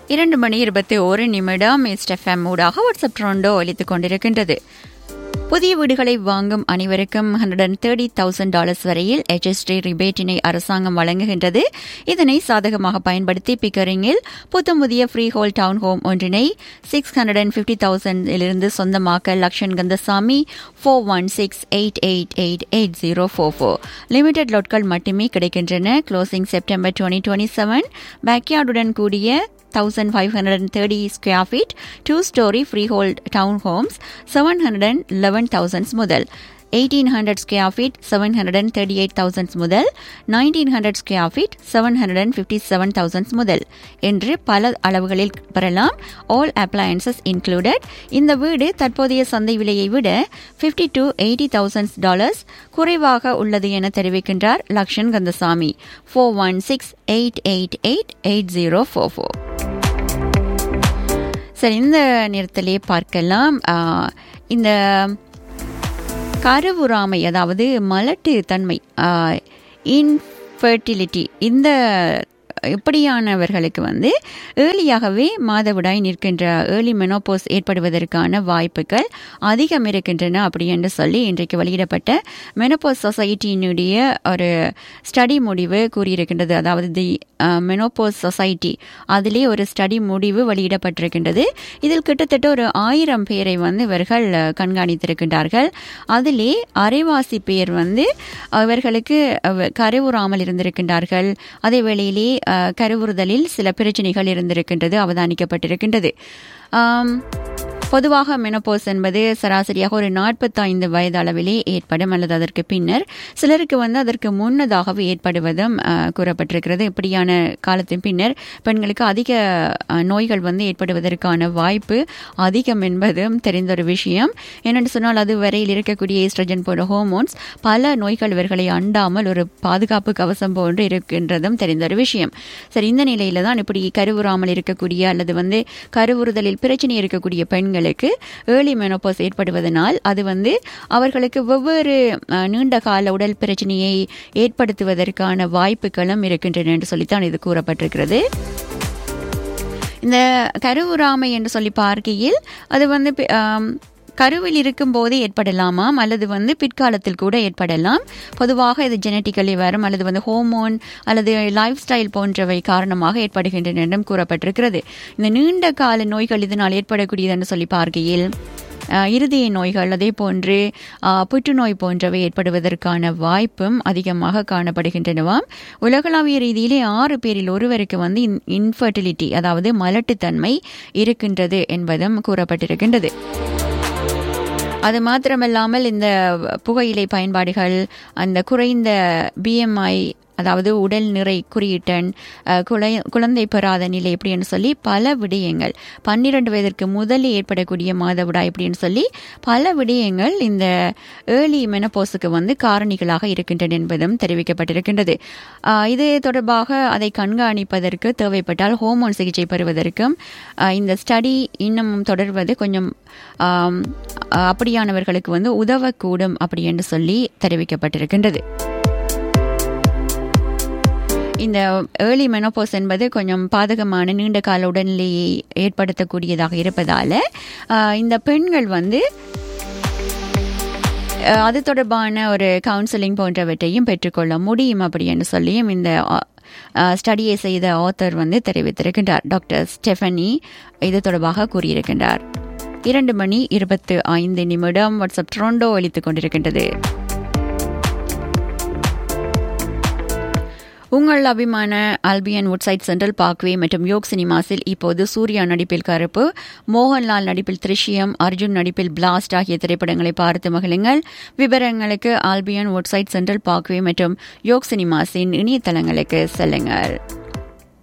இரண்டு மணி இருபத்தி ஒரு நிமிடம் எஸ்டெஃப்எம் ஊடாக வாட்ஸ்அப் ட்ரோண்டோ ஒலித்துக் கொண்டிருக்கின்றது புதிய வீடுகளை வாங்கும் அனைவருக்கும் hundred and thirty thousand dollars வரையில் HST ரிபேட்டினை அரசாங்கம் வழங்குகின்றது இதனை சாதகமாக பயன்படுத்தி பிக்கரிங்கில் புத்தம் புதிய ஃப்ரீ ஹோல் டவுன் ஹோம் ஒன்றினை சிக்ஸ் ஹண்ட்ரட் அண்ட் ஃபிஃப்டி தௌசண்டிலிருந்து சொந்தமாக்க Lakshan Kandasamy four one six eight eight eight eight zero four four limited லோட்கள் மட்டுமே கிடைக்கின்றன closing September twenty twenty seven பேக்யார்டுடன் கூடிய 1530 square feet, two story freehold townhomes, 711,000 முதல் 1800 square feet 738,000 முதல் 1900 square feet 757,000 முதல் என்று பல அளவுகளில் பெறலாம் ஆல் அப்ளையன்சஸ் இன்க்ளூடட் இந்த வீடு தற்போதைய சந்தை விலையை விட 50 டு எயிட்டி தௌசண்ட் டாலர்ஸ் குறைவாக உள்ளது என தெரிவிக்கின்றார் Lakshan Kandasamy four one six eight eight eight eight zero four four சரி இந்த நேரத்திலே பார்க்கலாம் இந்த கருவுறாமை அதாவது மலட்டு தன்மை இன்ஃபர்டிலிட்டி இந்த இப்படியானவர்களுக்கு வந்து ஏர்லியாகவே மாதவிடாய் நிற்கின்ற ஏர்லி மெனோபோஸ் ஏற்படுவதற்கான வாய்ப்புகள் அதிகம் இருக்கின்றன அப்படி என்று சொல்லி இன்றைக்கு வெளியிடப்பட்ட மெனோபோஸ் சொசைட்டியினுடைய ஒரு ஸ்டடி முடிவு கூறியிருக்கின்றது அதாவது தி மெனோபோஸ் சொசைட்டி அதிலே ஒரு ஸ்டடி முடிவு வெளியிடப்பட்டிருக்கின்றது இதில் கிட்டத்தட்ட ஒரு ஆயிரம் பேரை வந்து இவர்கள் கண்காணித்திருக்கின்றார்கள் அதிலே அரைவாசி பேர் வந்து இவர்களுக்கு கருவுறாமல் இருந்திருக்கின்றார்கள் அதே வேளையிலே கருவுறுதலில் சில பிரச்சனைகள் இருந்திருக்கின்றது அவதானிக்கப்பட்டிருக்கின்றது பொதுவாக மெனோபோஸ் என்பது சராசரியாக ஒரு நாற்பத்தைந்து வயது அளவிலே ஏற்படும் அல்லது அதற்கு பின்னர் சிலருக்கு வந்து அதற்கு முன்னதாகவே ஏற்படுவதும் கூறப்பட்டிருக்கிறது இப்படியான காலத்தின் பின்னர் பெண்களுக்கு அதிக நோய்கள் வந்து ஏற்படுவதற்கான வாய்ப்பு அதிகம் என்பதும் தெரிந்த ஒரு விஷயம் என்னென்னு சொன்னால் அது வரையில் இருக்கக்கூடிய ஈஸ்ட்ரஜன் போன்ற ஹோமோன்ஸ் பல நோய்கள் இவர்களை அண்டாமல் ஒரு பாதுகாப்பு கவசம் போன்று இருக்கின்றதும் தெரிந்த ஒரு விஷயம் சரி இந்த நிலையில தான் இப்படி கருவுறாமல் இருக்கக்கூடிய அல்லது வந்து கருவுறுதலில் பிரச்சனை இருக்கக்கூடிய பெண்கள் பெண்களுக்கு ஏர்லி மெனோபாஸ் ஏற்படுவதனால் அது வந்து அவர்களுக்கு வெவ்வேறு நீண்ட கால உடல் பிரச்சனையை ஏற்படுத்துவதற்கான வாய்ப்புகளும் இருக்கின்றன என்று சொல்லித்தான் இது கூறப்பட்டிருக்கிறது இந்த கருவுறாமை என்று சொல்லி பார்க்கையில் அது வந்து கருவில் இருக்கும் போதே ஏற்படலாமாம் அல்லது வந்து பிற்காலத்தில் கூட ஏற்படலாம் பொதுவாக இது ஜெனட்டிக்கலி வரும் அல்லது வந்து ஹோமோன் அல்லது லைஃப் ஸ்டைல் போன்றவை காரணமாக ஏற்படுகின்றன என்றும் கூறப்பட்டிருக்கிறது இந்த நீண்ட கால நோய்கள் இதனால் ஏற்படக்கூடியது என்று சொல்லி பார்க்கையில் இருதய நோய்கள் அதே போன்று புற்றுநோய் போன்றவை ஏற்படுவதற்கான வாய்ப்பும் அதிகமாக காணப்படுகின்றனவாம் உலகளாவிய ரீதியிலே ஆறு பேரில் ஒருவருக்கு வந்து இன்ஃபர்டிலிட்டி அதாவது மலட்டுத்தன்மை இருக்கின்றது என்பதும் கூறப்பட்டிருக்கின்றது அது மாத்திரமல்லாமல் இந்த புகையிலை பயன்பாடுகள் அந்த குறைந்த பிஎம்ஐ அதாவது உடல் நிறை குறியீட்டன் குழந்தை பெறாத நிலை எப்படின்னு சொல்லி பல விடயங்கள் பன்னிரண்டு வயதிற்கு முதலில் ஏற்படக்கூடிய மாதவிடாய் இப்படின்னு சொல்லி பல விடயங்கள் இந்த ஏர்லி மெனப்போஸுக்கு வந்து காரணிகளாக இருக்கின்றன என்பதும் தெரிவிக்கப்பட்டிருக்கின்றது இது தொடர்பாக அதை கண்காணிப்பதற்கு தேவைப்பட்டால் ஹோமோன் சிகிச்சை பெறுவதற்கும் இந்த ஸ்டடி இன்னமும் தொடர்வது கொஞ்சம் அப்படியானவர்களுக்கு வந்து உதவக்கூடும் அப்படி என்று சொல்லி தெரிவிக்கப்பட்டிருக்கின்றது இந்த ஏர்லி மெனோபோஸ் என்பது கொஞ்சம் பாதகமான நீண்ட கால உடல்நிலையை ஏற்படுத்தக்கூடியதாக இருப்பதால இந்த பெண்கள் வந்து அது தொடர்பான ஒரு கவுன்சிலிங் போன்றவற்றையும் பெற்றுக்கொள்ள முடியும் அப்படின்னு சொல்லியும் இந்த ஸ்டடியை செய்த ஆத்தர் வந்து தெரிவித்திருக்கின்றார் டாக்டர் ஸ்டெஃபனி இது தொடர்பாக கூறியிருக்கின்றார் இரண்டு மணி இருபத்து ஐந்து நிமிடம் வாட்ஸ்அப் ட்ரோண்டோ அளித்துக் கொண்டிருக்கின்றது உங்கள் அபிமான ஆல்பியன் உட்சைட் சென்ட்ரல் பார்க்வே மற்றும் யோக் சினிமாஸில் இப்போது சூர்யா நடிப்பில் கருப்பு மோகன்லால் நடிப்பில் திருஷ்யம் அர்ஜுன் நடிப்பில் பிளாஸ்ட் ஆகிய திரைப்படங்களை பார்த்து மகிழுங்கள் விவரங்களுக்கு ஆல்பியன் உட்சைட் சென்ட்ரல் பார்க்வே மற்றும் யோக் சினிமாஸின் இணையதளங்களுக்கு செல்லுங்கள்